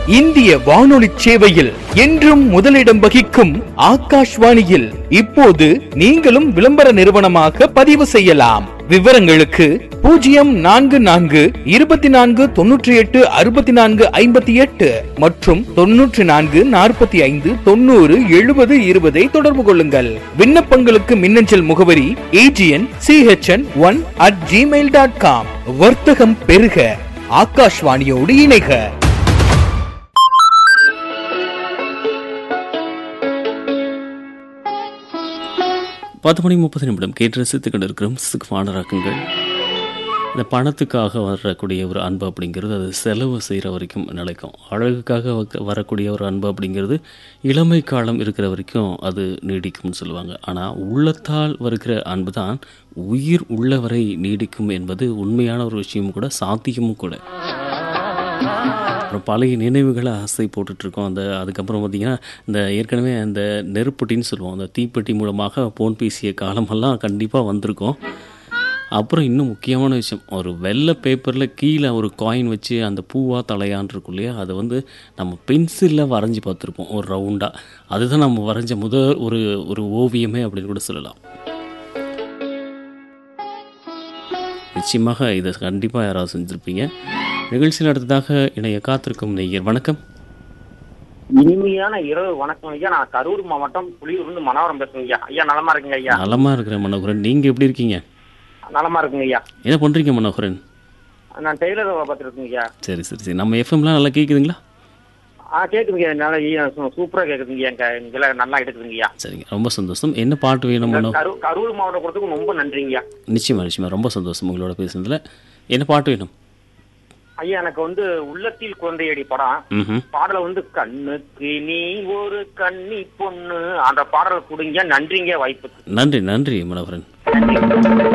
இந்திய வானொலி சேவையில் என்றும் முதலிடம் வகிக்கும் ஆகாஷ்வாணியில் இப்போது நீங்களும் விளம்பர நிறுவனமாக பதிவு செய்யலாம் விவரங்களுக்கு பூஜ்ஜியம் நான்கு நான்கு இருபத்தி நான்கு தொன்னூற்றி எட்டு அறுபத்தி நான்கு ஐம்பத்தி எட்டு மற்றும் தொன்னூற்றி நான்கு நாற்பத்தி ஐந்து தொண்ணூறு எழுபது இருபதை தொடர்பு கொள்ளுங்கள் விண்ணப்பங்களுக்கு மின்னஞ்சல் முகவரி AGN CHN one at gmail dot com வர்த்தகம் பெருக ஆகாஷ்வாணியோடு இணைக பத்து மணி முப்பது நிமிடம் கேட்டு ரசித்துக் கொண்டிருக்கிறோம் சுகமானராக்குங்கள் இந்த பணத்துக்காக வரக்கூடிய ஒரு அன்பு அப்படிங்கிறது அது செலவு செய்கிற வரைக்கும் நிலைக்கும் அழகுக்காக வக்க- வரக்கூடிய ஒரு அன்பு அப்படிங்கிறது இளமை காலம் இருக்கிற வரைக்கும் அது நீடிக்கும்னு சொல்லுவாங்க ஆனால் உள்ளத்தால் வருகிற அன்பு தான் உயிர் உள்ளவரை நீடிக்கும் என்பது உண்மையான ஒரு விஷயம் கூட சாத்தியமும் கூட அப்புறம் பழைய நினைவுகளை ஆசை போட்டுட்ருக்கோம் அந்த அதுக்கப்புறம் பார்த்திங்கன்னா இந்த ஏற்கனவே அந்த நெருப்பட்டின்னு சொல்லுவோம் அந்த தீப்பெட்டி மூலமாக போன் பேசிய காலமெல்லாம் கண்டிப்பாக வந்திருக்கோம் அப்புறம் இன்னும் முக்கியமான விஷயம் ஒரு வெள்ளை பேப்பரில் கீழே ஒரு காயின் வச்சு அந்த பூவா தலையான் இருக்கும் இல்லையா அதை வந்து நம்ம பென்சிலில் வரைஞ்சி பார்த்துருப்போம் ஒரு ரவுண்டாக அதுதான் நம்ம வரைஞ்ச முதல் ஒரு ஒரு ஓவியமே அப்படின்னு கூட சொல்லலாம் நிச்சயமாக இதை கண்டிப்பாக யாராவது செஞ்சுருப்பீங்க நிகழ்ச்சியில் அடுத்ததாக இணைய காத்திருக்கும் நெய்யர் வணக்கம் இனிமையான இரவு வணக்கம் ஐயா நான் கரூர் மாவட்டம் புலியூர்ந்து மனோரம் பேசுறேங்க ஐயா ஐயா நலமா இருக்குங்க ஐயா நலமா இருக்கிற மனோகரன் நீங்கள் எப்படி இருக்கீங்க நலமா இருக்குங்க ஐயா என்ன பண்ணுறீங்க மனோகரன் நான் டெய்லர் வேலை பார்த்துட்டு இருக்கேங்க ஐயா சரி சரி சரி நம்ம எஃப்எம்லாம் நல்லா கேட்குதுங்களா ஆ கேட்குதுங்க நல்லா ஐயா, சூ- சூப்பரா கேட்குதுங்க ஐயா எங்க இங்கெல்லாம் நல்லா எடுக்குதுங்க ஐயா சரிங்க ரொம்ப சந்தோஷம் என்ன பாட்டு வேணும் மனோ கரூர் கரூர் மாவட்டம் கொடுத்ததுக்கு ரொம்ப நன்றிங்க ஐயா நிச்சயமா நிச்சயமா ரொம்ப சந்தோஷம் உங்களோட பேசுனதுல என்ன பாட்டு வேணும் ஐயா எனக்கு வந்து உள்ளத்தில் குழந்தையடி படம் ம் பாடல வந்து கண்ணுக்கு நீ ஒரு கன்னி பொண்ணு அந்த பாடல் கொடுங்க நன்றிங்க வாய்ப்புக்கு நன்றி நன்றி மனோகரன் நன்றி